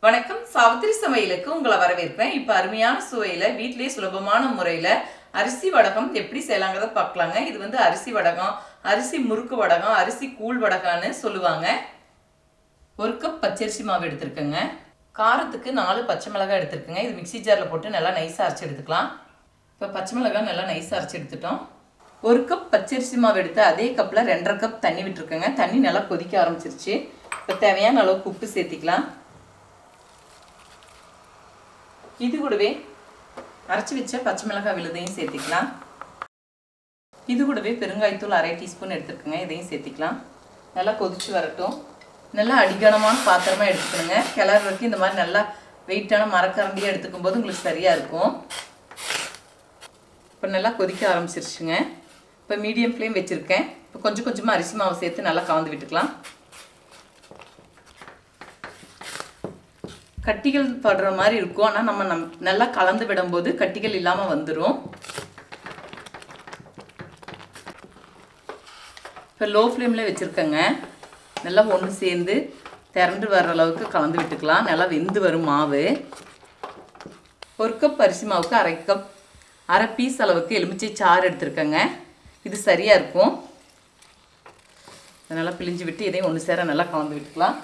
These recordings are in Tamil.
வணக்கம் சாவித்திரி சமையலுக்கு உங்களை வரவேற்பேன் இப்போ அருமையான சுவையில் வீட்டிலேயே சுலபமான முறையில் அரிசி வடகம் எப்படி செய்யலாங்கிறத பார்க்கலாங்க இது வந்து அரிசி வடகம் அரிசி முறுக்கு வடகம் அரிசி கூழ் வடகம்னு சொல்லுவாங்க ஒரு கப் பச்சரிசி மாவு எடுத்திருக்கேங்க காரத்துக்கு நாலு பச்சை மிளகாய் எடுத்திருக்கேங்க இது மிக்ஸி ஜாரில் போட்டு நல்லா நைஸாக அரைச்சி எடுத்துக்கலாம் இப்போ பச்சை மிளகாய் நல்லா நைஸாக அரைச்சி எடுத்துட்டோம் ஒரு கப் பச்சரிசி மாவு எடுத்து அதே கப்பில் ரெண்டரை கப் தண்ணி விட்டுருக்கேங்க தண்ணி நல்லா கொதிக்க ஆரம்பிச்சிருச்சு இப்போ தேவையான அளவுக்கு உப்பு சேர்த்திக்கலாம் இது கூடவே அரைச்சி வச்ச பச்சை மிளகாய் விழுதையும் சேர்த்திக்கலாம் இது கூடவே பெருங்காயத்தூள் அரை டீஸ்பூன் எடுத்துருக்குங்க இதையும் சேர்த்திக்கலாம் நல்லா கொதிச்சு வரட்டும் நல்லா அடிகனமான பாத்திரமாக எடுத்துக்கணுங்க கிளறதுக்கு இந்த மாதிரி நல்லா வெயிட்டான மரக்கரண்டியாக எடுத்துக்கும் போது உங்களுக்கு சரியாக இருக்கும் இப்போ நல்லா கொதிக்க ஆரம்பிச்சிருச்சுங்க இப்போ மீடியம் ஃப்ளேம் வச்சுருக்கேன் இப்போ கொஞ்சம் கொஞ்சமாக அரிசி மாவு சேர்த்து நல்லா கலந்து விட்டுக்கலாம் கட்டிகள் படுற மாதிரி இருக்கும் ஆனால் நம்ம நம் நல்லா கலந்து விடும்போது கட்டிகள் இல்லாமல் வந்துடும் இப்போ லோ ஃப்ளேமில் வச்சுருக்கேங்க நல்லா ஒன்று சேர்ந்து திரண்டு வர்ற அளவுக்கு கலந்து விட்டுக்கலாம் நல்லா வெந்து வரும் மாவு ஒரு கப் அரிசி மாவுக்கு அரை கப் அரை பீஸ் அளவுக்கு எலுமிச்சை சாறு எடுத்துருக்கேங்க இது சரியாக இருக்கும் நல்லா பிழிஞ்சு விட்டு இதையும் ஒன்று சேர நல்லா கலந்து விட்டுக்கலாம்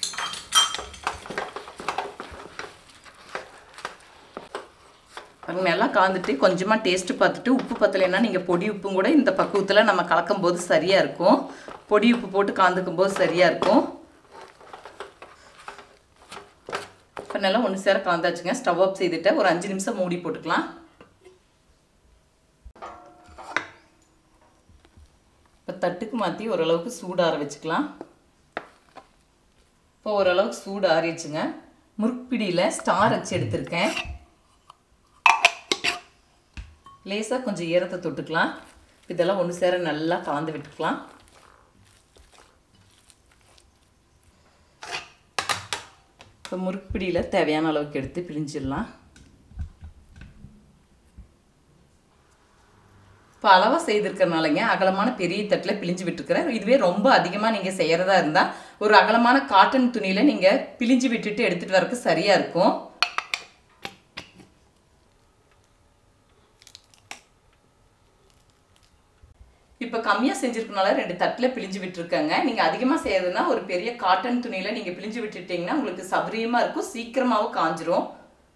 பாருங்க நல்லா கலந்துட்டு கொஞ்சமாக டேஸ்ட்டு பார்த்துட்டு உப்பு பத்தலைன்னா நீங்கள் பொடி உப்பும் கூட இந்த பக்குவத்தில் நம்ம கலக்கும் போது சரியாக இருக்கும் பொடி உப்பு போட்டு கலந்துக்கும் போது சரியாக இருக்கும் இப்போ நல்லா ஒன்று சேர கலந்தாச்சுங்க ஸ்டவ் ஆஃப் செய்துட்டு ஒரு அஞ்சு நிமிஷம் மூடி போட்டுக்கலாம் இப்போ தட்டுக்கு மாற்றி ஓரளவுக்கு சூடார வச்சுக்கலாம் இப்போ ஓரளவுக்கு சூடு ஆறிடுச்சுங்க முறுப்பிடியில் ஸ்டார் வச்சு எடுத்திருக்கேன் லேசாக கொஞ்சம் ஈரத்தை தொட்டுக்கலாம் இதெல்லாம் ஒன்று சேர நல்லா கலந்து விட்டுக்கலாம் இப்போ முறுக்குப்பிடியில் தேவையான அளவுக்கு எடுத்து பிழிஞ்சிடலாம் இப்போ அளவாக செய்திருக்கிறனாலங்க அகலமான பெரிய தட்டில் பிழிஞ்சு விட்டுருக்கிறேன் இதுவே ரொம்ப அதிகமாக நீங்கள் செய்கிறதா இருந்தால் ஒரு அகலமான காட்டன் துணியில் நீங்கள் பிழிஞ்சு விட்டுட்டு எடுத்துகிட்டு வரக்கு சரியாக இருக்கும் இப்போ கம்மியாக செஞ்சுருக்கனால ரெண்டு தட்டில் பிழிஞ்சு விட்டுருக்கேங்க நீங்கள் அதிகமாக செய்யறதுனா ஒரு பெரிய காட்டன் துணியில் நீங்கள் பிழிஞ்சு விட்டுட்டிங்கன்னா உங்களுக்கு சௌகரியமாக இருக்கும் சீக்கிரமாகவும் காஞ்சிரும்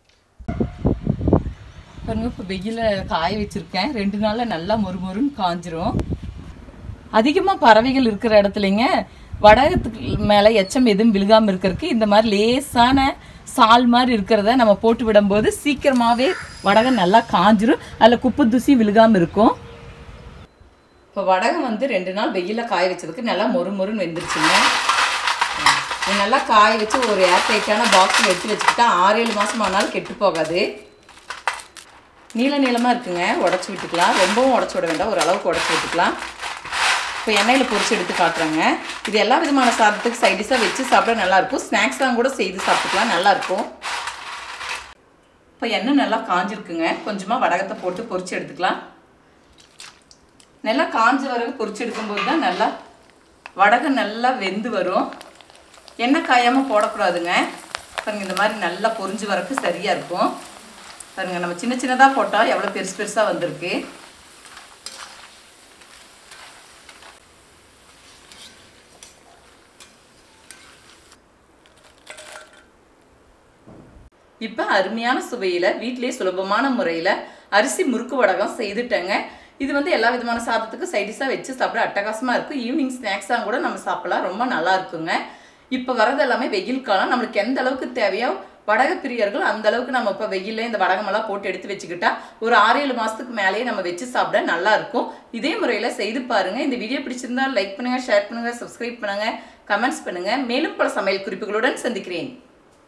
பாருங்க இப்போ வெயிலில் காய வச்சுருக்கேன் ரெண்டு நாளில் நல்லா மொறுமொறுன்னு காஞ்சிரும் அதிகமாக பறவைகள் இருக்கிற இடத்துலைங்க வடகத்துக்கு மேலே எச்சம் எதுவும் விழுகாமல் இருக்கிறதுக்கு இந்த மாதிரி லேசான சால் மாதிரி இருக்கிறத நம்ம போட்டு விடும்போது சீக்கிரமாகவே வடகம் நல்லா காஞ்சிரும் அதில் குப்பை தூசி விழுகாமல் இருக்கும் இப்போ வடகம் வந்து ரெண்டு நாள் வெயிலில் காய வச்சதுக்கு நல்லா மொறு மொறுன்னு வெந்துருச்சுங்க இது நல்லா காய வச்சு ஒரு ஏர் டைட்டான பாக்ஸில் எடுத்து வச்சுக்கிட்டா ஆறு ஏழு மாதம் ஆனாலும் கெட்டு போகாது நீள நீளமாக இருக்குங்க உடச்சி விட்டுக்கலாம் ரொம்பவும் உடச்சி விட வேண்டாம் ஒரு அளவுக்கு உடச்சி விட்டுக்கலாம் இப்போ எண்ணெயில் பொரிச்சு எடுத்து காட்டுறேங்க இது எல்லா விதமான சாதத்துக்கு சைடிஷாக வச்சு சாப்பிட நல்லாயிருக்கும் ஸ்நாக்ஸ்லாம் கூட செய்து சாப்பிட்டுக்கலாம் நல்லாயிருக்கும் இப்போ எண்ணெய் நல்லா காஞ்சிருக்குங்க கொஞ்சமாக வடகத்தை போட்டு பொரிச்சு எடுத்துக்கலாம் நல்லா காஞ்ச வரகு பொரிச்சு எடுக்கும்போது தான் நல்லா வடகம் நல்லா வெந்து வரும் எண்ணெய் காயாமல் போடக்கூடாதுங்க பாருங்க இந்த மாதிரி நல்லா பொரிஞ்சு வரக்கு சரியாக இருக்கும் பாருங்க நம்ம சின்ன சின்னதாக போட்டால் எவ்வளோ பெருசு பெருசாக வந்திருக்கு இப்போ அருமையான சுவையில் வீட்டிலேயே சுலபமான முறையில் அரிசி முறுக்கு வடகம் செய்துட்டேங்க இது வந்து எல்லா விதமான சாதத்துக்கும் சைடிஷாக வச்சு சாப்பிட அட்டகாசமாக இருக்கும் ஈவினிங் ஸ்நாக்ஸாக கூட நம்ம சாப்பிடலாம் ரொம்ப நல்லா இருக்குங்க இப்போ வரது எல்லாமே வெயில் காலம் நம்மளுக்கு எந்த அளவுக்கு தேவையோ வடக பிரியர்கள் அந்த அளவுக்கு நம்ம இப்போ வெயிலில் இந்த வடகமெல்லாம் போட்டு எடுத்து வச்சுக்கிட்டா ஒரு ஆறு ஏழு மாதத்துக்கு மேலேயே நம்ம வச்சு சாப்பிட நல்லா இருக்கும் இதே முறையில் செய்து பாருங்கள் இந்த வீடியோ பிடிச்சிருந்தா லைக் பண்ணுங்கள் ஷேர் பண்ணுங்கள் சப்ஸ்கிரைப் பண்ணுங்கள் கமெண்ட்ஸ் பண்ணுங்கள் மேலும் பல சமையல் குறிப்புகளுடன் சந்திக்கிறேன்